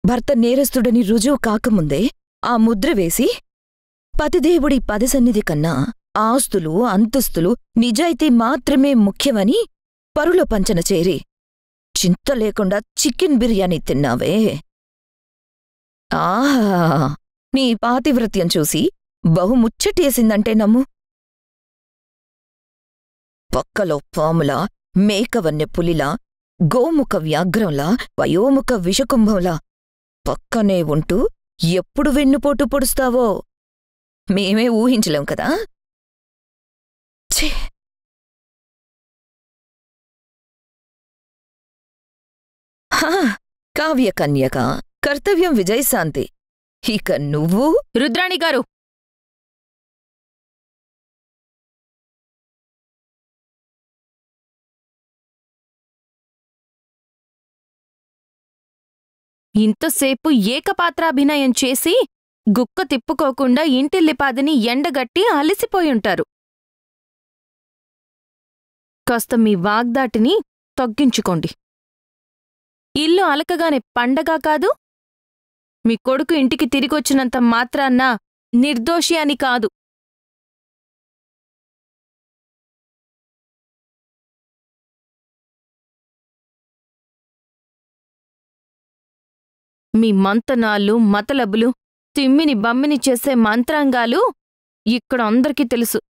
భర్త నేరస్తుడని రుజువు కాకముందే ఆ ముద్ర వేసి పతిదేవుడి పదసన్నిధి కన్నా ఆస్తులు అంతస్తులు నిజాయితీ మాత్రమే ముఖ్యమని పరుల పంచన చేరి చింత లేకుండా చికెన్ బిర్యానీ తిన్నావే ఆహా నీ పాతివ్రత్యం చూసి బహుముచ్చటేసిందంటే నమ్ము పక్కలో పాములా మేకవన్నె పులిలా గోముఖ వ్యాఘ్రంలా వయోముఖ విషకుంభంలా పక్కనే ఉంటూ ఎప్పుడు వెన్నుపోటు పొడుస్తావో మేమే ఊహించలేం కదా ఛీ! హా, కావ్యకన్యక కర్తవ్యం విజయశాంతి ఇక నువ్వు రుద్రాణి గారు ఇంతసేపు ఏకపాత్రాభినయం చేసి గుక్క తిప్పుకోకుండా ఇంటిల్లిపాదిని ఎండగట్టి అలసిపోయుంటారు కాస్త మీ వాగ్దాటిని తగ్గించుకోండి ఇల్లు అలకగానే పండగ కాదు మీ కొడుకు ఇంటికి తిరిగొచ్చినంత మాత్రాన్న నిర్దోషి అని కాదు మీ మంతనాలు మతలబులు తిమ్మిని బమ్మిని చేసే మంత్రాంగాలు ఇక్కడ అందరికీ తెలుసు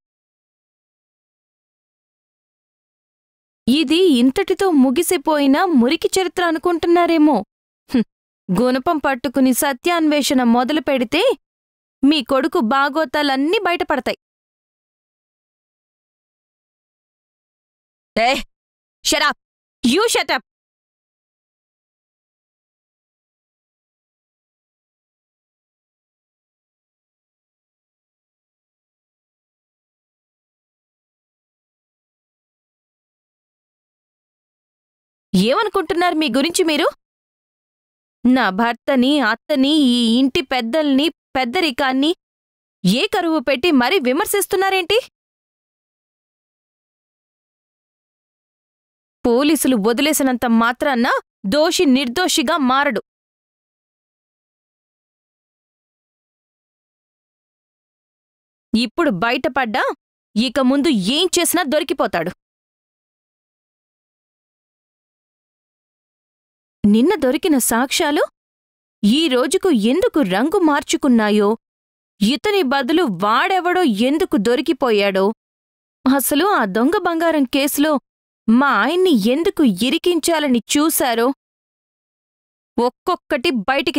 ఇది ఇంతటితో ముగిసిపోయిన మురికి చరిత్ర అనుకుంటున్నారేమో హుం, గుణపం పట్టుకుని సత్యాన్వేషణ మొదలు పెడితే మీ కొడుకు బాగోతాలన్నీ బయటపడతాయి ఏ షరాప్ యూ షటప్ ఏమనుకుంటున్నారు మీ గురించి మీరు నా భర్తని అత్తని ఈ ఇంటి పెద్దల్ని పెద్దరికాన్ని ఏ కరువు పెట్టి మరీ విమర్శిస్తున్నారేంటి పోలీసులు వదిలేసినంత మాత్రాన్న దోషి నిర్దోషిగా మారడు ఇప్పుడు బయటపడ్డా ఇక ముందు ఏం చేసినా దొరికిపోతాడు నిన్న దొరికిన సాక్ష్యాలు ఈ రోజుకు ఎందుకు రంగు మార్చుకున్నాయో ఇతని బదులు వాడెవడో ఎందుకు దొరికిపోయాడో అసలు ఆ దొంగ బంగారం కేసులో మా ఆయన్ని ఎందుకు ఇరికించాలని చూశారో ఒక్కొక్కటి బయటికి